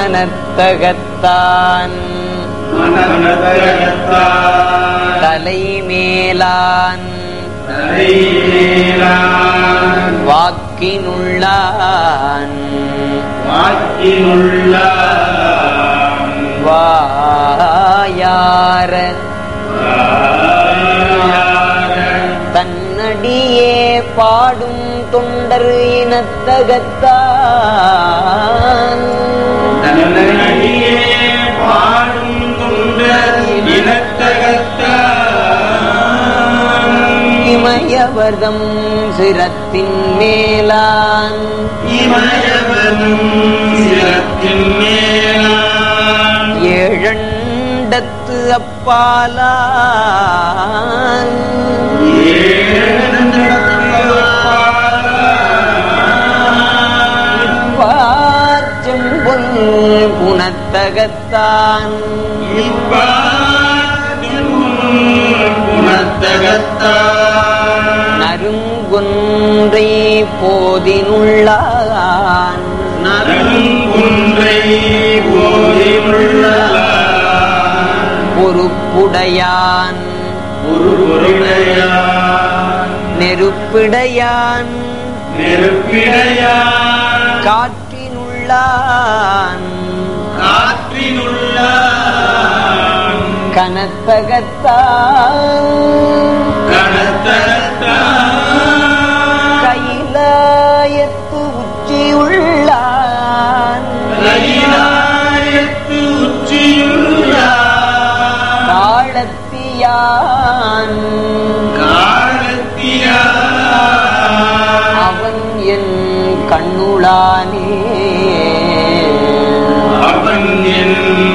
மனத்தகத்தான் மனத்தகத்தான் தலைமேலான் தலைமேலான் வாக்கினுள்ளான் வாக்கினுள்ளான் வாயார வாயார தன்னடியே பாடும் தொண்டர் இனத்தகத்தான் தன்னையே பாடும் தொண்ட இனத்தகத்தான் இமயவர்தம் சிரத்தின் மேலான் இமயவனும் சிரத்தின் மேலான் ஏழண்டத்து அப்பாலான் செம்பொல் குணத்தகத்தான் நறுங்குன்றை போதினுள்ளான் பொறுப்புடையான் நெருப்பிடையான் நெருப்பிடையான் காற்றினுள்ளான் காற்றினுள்ளான் கனத்தகத்தான் கனத்தகத்தான் கைலாயத்து உச்சியுள்ளான் கைலாயத்து உச்சியுள்ளான் தாழத்தியான் காலத்தியான் அவன் என் கண்ணுளானே அவன் என்